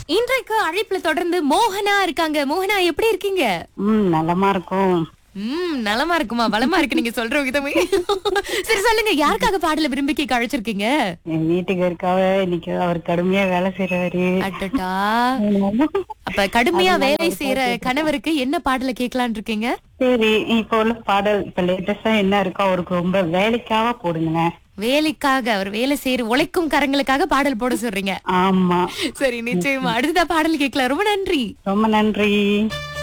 இன்றைக்கு அழைப்புல தொடர்ந்து மோகனா இருக்காங்க மோகனா எப்படி இருக்கீங்க ம் நலமா இருக்கும் ம் நலமா இருக்குமா பலமா இருக்கு நீங்க சொல்ற விதமே சரி சொல்லுங்க யாருக்காக பாடல விரும்பி கேட்க அழைச்சிருக்கீங்க என் வீட்டுக்காருக்காக இன்னைக்கு அவர் கடுமையா வேலை செய்யறாரு அட்டட்டா அப்ப கடுமையா வேலை செய்யற கணவருக்கு என்ன பாடல கேட்கலான் இருக்கீங்க சரி இப்ப உள்ள பாடல் இப்ப லேட்டஸ்டா என்ன இருக்கோ அவருக்கு ரொம்ப வேலைக்காக போடுங்க வேலைக்காக அவர் வேலை செய்யற உழைக்கும் கரங்களுக்காக பாடல் போட சொல்றீங்க ஆமா சரி நிச்சயமா அடுத்ததா பாடல் கேட்கலாம் ரொம்ப நன்றி ரொம்ப நன்றி